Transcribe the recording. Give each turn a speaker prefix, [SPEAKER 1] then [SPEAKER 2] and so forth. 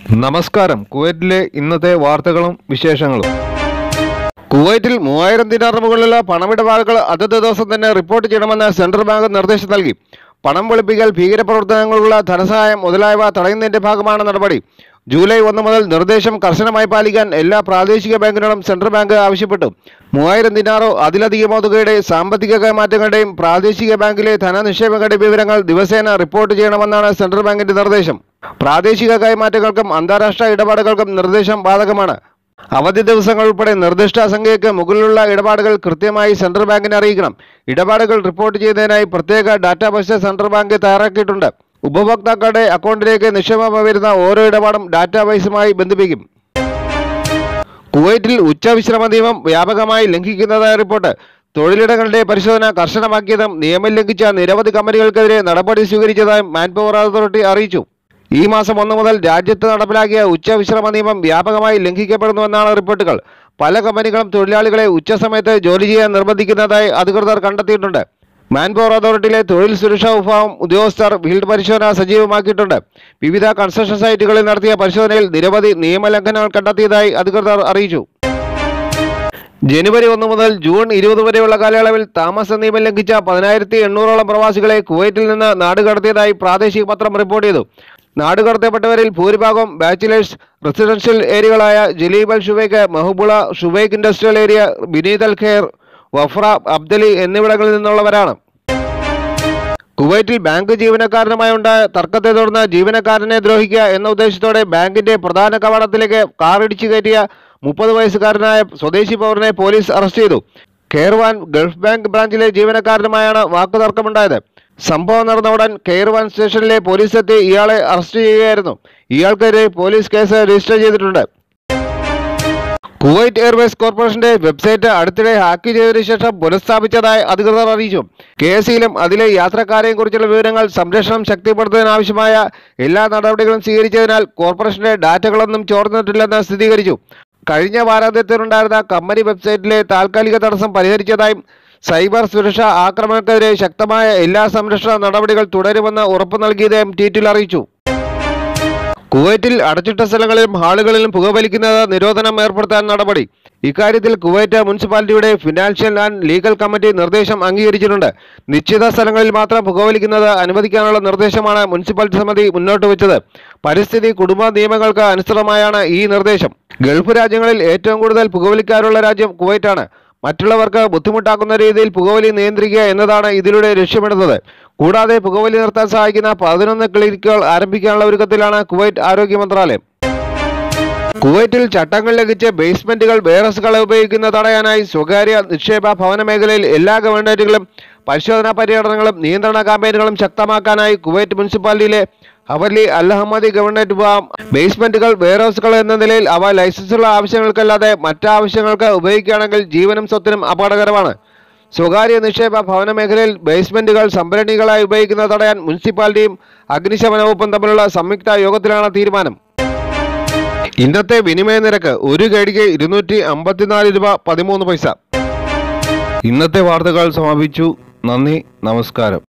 [SPEAKER 1] നമസ്കാരം കുവൈറ്റിലെ ഇന്നത്തെ വാർത്തകളും വിശേഷങ്ങളും കുവൈറ്റിൽ മൂവായിരം ദിനാറിന് മുകളിലുള്ള പണമിടപാടുകൾ അതത് ദിവസം തന്നെ റിപ്പോർട്ട് ചെയ്യണമെന്ന് സെൻട്രൽ ബാങ്ക് നിർദ്ദേശം നൽകി പണം വെളുപ്പിക്കൽ ഭീകരപ്രവർത്തനങ്ങളുള്ള ധനസഹായം മുതലായവ തടയുന്നതിന്റെ ഭാഗമാണ് നടപടി ജൂലൈ ഒന്ന് മുതൽ നിർദ്ദേശം കർശനമായി പാലിക്കാൻ എല്ലാ പ്രാദേശിക ബാങ്കിനോടും സെൻട്രൽ ബാങ്ക് ആവശ്യപ്പെട്ടു മൂവായിരം ദിനാറോ അതിലധികമോ തുകയുടെ സാമ്പത്തിക കൈമാറ്റങ്ങളുടെയും പ്രാദേശിക ബാങ്കിലെ ധനനിക്ഷേപങ്ങളുടെ വിവരങ്ങൾ ദിവസേന റിപ്പോർട്ട് ചെയ്യണമെന്നാണ് സെൻട്രൽ ബാങ്കിന്റെ നിർദ്ദേശം പ്രാദേശിക കൈമാറ്റങ്ങൾക്കും അന്താരാഷ്ട്ര ഇടപാടുകൾക്കും നിർദ്ദേശം ബാധകമാണ് അവധി ദിവസങ്ങൾ ഉൾപ്പെടെ നിർദ്ദിഷ്ട സംഖ്യയ്ക്ക് മുകളിലുള്ള ഇടപാടുകൾ കൃത്യമായി സെൻട്രൽ ബാങ്കിനെ അറിയിക്കണം ഇടപാടുകൾ റിപ്പോർട്ട് ചെയ്യുന്നതിനായി പ്രത്യേക ഡാറ്റാബേസ് സെൻട്രൽ ബാങ്ക് തയ്യാറാക്കിയിട്ടുണ്ട് ഉപഭോക്താക്കളുടെ അക്കൗണ്ടിലേക്ക് നിക്ഷേപം വരുന്ന ഓരോ ഇടപാടും ഡാറ്റാബേസുമായി ബന്ധിപ്പിക്കും കുവൈറ്റിൽ ഉച്ചവിശ്രമ നിയമം വ്യാപകമായി ലംഘിക്കുന്നതായ റിപ്പോർട്ട് തൊഴിലിടങ്ങളുടെ പരിശോധന കർശനമാക്കിയതും നിയമം ലംഘിച്ച നിരവധി കമ്പനികൾക്കെതിരെ നടപടി സ്വീകരിച്ചതായും മാൻപവർ അതോറിറ്റി അറിയിച്ചു ഈ മാസം ഒന്ന് മുതൽ രാജ്യത്ത് നടപ്പിലാക്കിയ ഉച്ചവിശ്രമ നിയമം വ്യാപകമായി ലംഘിക്കപ്പെടുന്നുവെന്നാണ് റിപ്പോർട്ടുകൾ പല കമ്പനികളും തൊഴിലാളികളെ ഉച്ചസമയത്ത് ജോലി ചെയ്യാൻ നിർബന്ധിക്കുന്നതായി അധികൃതർ കണ്ടെത്തിയിട്ടുണ്ട് മാൻപവർ അതോറിറ്റിയിലെ തൊഴിൽ സുരക്ഷാ വിഭാഗം ഉദ്യോഗസ്ഥർ ഫീൽഡ് പരിശോധന സജീവമാക്കിയിട്ടുണ്ട് വിവിധ കൺസ്ട്രക്ഷൻ സൈറ്റുകളിൽ നടത്തിയ പരിശോധനയിൽ നിരവധി നിയമലംഘനങ്ങൾ കണ്ടെത്തിയതായി അധികൃതർ അറിയിച്ചു ജനുവരി ഒന്ന് മുതൽ ജൂൺ ഇരുപത് വരെയുള്ള കാലയളവിൽ താമസ നിയമം ലംഘിച്ച പതിനായിരത്തി എണ്ണൂറോളം പ്രവാസികളെ കുവൈറ്റിൽ നിന്ന് നാടുകടത്തിയതായി പ്രാദേശിക പത്രം റിപ്പോർട്ട് ചെയ്തു നാടുകടത്തപ്പെട്ടവരിൽ ഭൂരിഭാഗം ബാച്ചിലേഴ്സ് റെസിഡൻഷ്യൽ ഏരിയകളായ Jleeb Al Shuyoukh Mahboula Shuwaikh industrial area Bneid Al Gar Wafra Abdali എന്നിവിടങ്ങളിൽ നിന്നുള്ളവരാണ് കുവൈറ്റിൽ ബാങ്ക് ജീവനക്കാരനുമായി ഉണ്ടായ തർക്കത്തെ തുടർന്ന് ജീവനക്കാരനെ ദ്രോഹിക്കുക എന്ന ഉദ്ദേശത്തോടെ ബാങ്കിന്റെ പ്രധാന കവാടത്തിലേക്ക് കാറിടിച്ചു കയറ്റിയ മുപ്പത് വയസ്സുകാരനായ സ്വദേശി പൗരനെ പോലീസ് അറസ്റ്റ് ചെയ്തു കെയർവാൻ ഗൾഫ് ബാങ്ക് ബ്രാഞ്ചിലെ ജീവനക്കാരനുമായാണ് വാക്കുതർക്കമുണ്ടായത് സംഭവം നടന്ന ഉടൻ കെയർവാൻ സ്റ്റേഷനിലെ പോലീസ് എത്തി ഇയാളെ അറസ്റ്റ് ചെയ്യുകയായിരുന്നു ഇയാൾക്കെതിരെ പോലീസ് കേസ് രജിസ്റ്റർ ചെയ്തിട്ടുണ്ട് കുവൈറ്റ് എയർവേസ് കോർപ്പറേഷന്റെ വെബ്സൈറ്റ് അടുത്തിടെ ഹാക്ക് ചെയ്തതിനു ശേഷം പുനഃസ്ഥാപിച്ചതായി അധികൃതർ അറിയിച്ചു കെ എസ് സിയിലും അതിലെ യാത്രക്കാരെയും കുറിച്ചുള്ള വിവരങ്ങൾ സംരക്ഷണം ശക്തിപ്പെടുത്തുന്നതിനാവശ്യമായ എല്ലാ നടപടികളും സ്വീകരിച്ചതിനാൽ കോർപ്പറേഷന്റെ ഡാറ്റകളൊന്നും ചോർന്നിട്ടില്ലെന്ന് സ്ഥിരീകരിച്ചു കഴിഞ്ഞ വാരാന്ത്യത്തിലുണ്ടായിരുന്ന കമ്പനി വെബ്സൈറ്റിലെ താൽക്കാലിക തടസ്സം പരിഹരിച്ചതായും സൈബർ സുരക്ഷാ ആക്രമണങ്ങൾക്കെതിരെ ശക്തമായ എല്ലാ സംരക്ഷണ നടപടികൾ തുടരുമെന്ന് ഉറപ്പു നൽകിയതായും ട്വീറ്റിൽ അറിയിച്ചു കുവൈറ്റിൽ അടച്ചിട്ട സ്ഥലങ്ങളിലും ഹാളുകളിലും പുകവലിക്കുന്നത് നിരോധനം ഏർപ്പെടുത്താൻ നടപടി ഇക്കാര്യത്തിൽ കുവൈറ്റ് മുനിസിപ്പാലിറ്റിയുടെ ഫിനാൻഷ്യൽ ആൻഡ് ലീഗൽ കമ്മിറ്റി നിർദ്ദേശം അംഗീകരിച്ചിട്ടുണ്ട് നിശ്ചിത സ്ഥലങ്ങളിൽ മാത്രം പുകവലിക്കുന്നത് അനുവദിക്കാനുള്ള നിർദ്ദേശമാണ് മുനിസിപ്പാലിറ്റി സമിതി മുന്നോട്ട് വെച്ചത് പരിസ്ഥിതി കുടുംബ നിയമങ്ങൾക്ക് അനുസൃതമായാണ് ഈ നിർദ്ദേശം ഗൾഫ് രാജ്യങ്ങളിൽ ഏറ്റവും കൂടുതൽ പുകവലിക്കാരുള്ള രാജ്യം കുവൈറ്റാണ് മറ്റുള്ളവർക്ക് ബുദ്ധിമുട്ടാക്കുന്ന രീതിയിൽ പുകവലി നിയന്ത്രിക്കുക എന്നതാണ് ഇതിലൂടെ ലക്ഷ്യമിടുന്നത് കൂടാതെ പുകവലി നിർത്താൻ സഹായിക്കുന്ന പതിനൊന്ന് ക്ലിനിക്കുകൾ ആരംഭിക്കാനുള്ള ഒരുക്കത്തിലാണ് കുവൈറ്റ് ആരോഗ്യ മന്ത്രാലയം കുവൈറ്റിൽ ചട്ടങ്ങൾ ലംഘിച്ച് ബേസ്മെന്റുകൾ വേറസുകളെ ഉപയോഗിക്കുന്ന തടയാനായി സ്വകാര്യ നിക്ഷേപ ഭവന മേഖലയിൽ എല്ലാ ഗവൺമെന്റുകളും പരിശോധനാ പര്യടനങ്ങളും നിയന്ത്രണ ക്യാമ്പയിനുകളും ശക്തമാക്കാനായി കുവൈറ്റ് മുനിസിപ്പാലിറ്റിയിലെ ഹവലി അൽഹമ്മദി ഗവൺമെന്റ് വിഭാഗം ബേസ്മെന്റുകൾ വെയർഹൗസുകൾ എന്ന നിലയിൽ അവ ലൈസൻസുള്ള ആവശ്യങ്ങൾക്കല്ലാതെ മറ്റാവശ്യങ്ങൾക്ക് ഉപയോഗിക്കുകയാണെങ്കിൽ ജീവനും സ്വത്തിനും അപകടകരമാണ് സ്വകാര്യ നിക്ഷേപ ഭവന മേഖലയിൽ ബേസ്മെന്റുകൾ സംഭരണികളായി ഉപയോഗിക്കുന്നത് തടയാൻ മുനിസിപ്പാലിറ്റിയും അഗ്നിശമന വകുപ്പും തമ്മിലുള്ള സംയുക്ത യോഗത്തിലാണ് തീരുമാനം ഇന്നത്തെ വിനിമയ നിരക്ക് ഒരു കടിക്ക് ഇരുന്നൂറ്റി അമ്പത്തിനാല് രൂപ പതിമൂന്ന് പൈസ ഇന്നത്തെ വാർത്തകൾ സമാപിച്ചു നന്ദി നമസ്കാരം